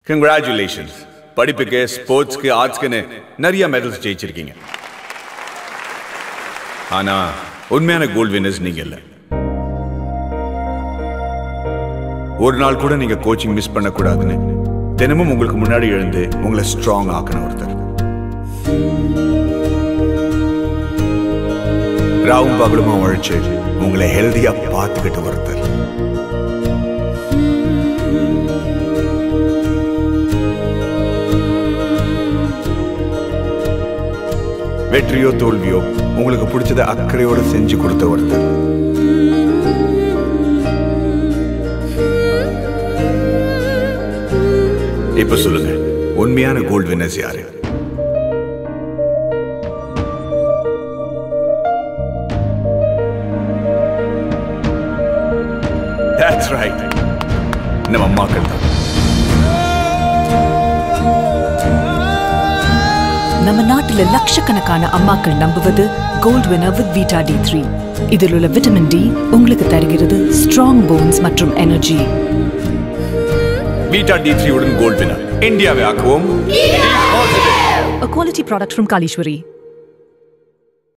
Congratulations படிப்புக்கு ஸ்போர்ட்ஸ்க்கு ஆர்ட்ஸ்க்குன்னு நிறைய medals ஜெயிச்சிருக்கீங்க ஆனா உண்மையான கோல்ட் வின்னர்ஸ் நீங்க இல்ல ஒரு நாள் கூட நீங்க கோச்சிங் மிஸ் பண்ணக்கூடாதுன்னு தினமும் உங்களுக்கு முன்னாடி எழுந்து உங்களை ஸ்ட்ராங் ஆக்கணும் ஒருத்தர் ராவும் பகலுமா உழைச்சு உங்களை ஹெல்தியா பார்த்துக்கிட்டு ஒருத்தர் வெற்றியோ தோல்வியோ உங்களுக்கு பிடிச்சத அக்கறையோட செஞ்சு கொடுத்த ஒருத்தர் இப்ப சொல்லுங்க உண்மையான கோல்ட் வின்னர்ஸ் யாரு That's right. நம்ம அம்மாக்கள் தான் நம்ம நாட்டுல லட்சக்கணக்கான அம்மாக்கள் நம்புவது Gold Winner with vita D three இதில் உள்ள விட்டமின் டி உங்களுக்கு தருகிறது ஸ்ட்ராங் போன்ஸ் மற்றும் எனர்ஜி பீட்டா டி த்ரீ உடன் கோல்ட் வினர் இந்தியாவை ஆக்குவோம் A quality product from Kalishwari.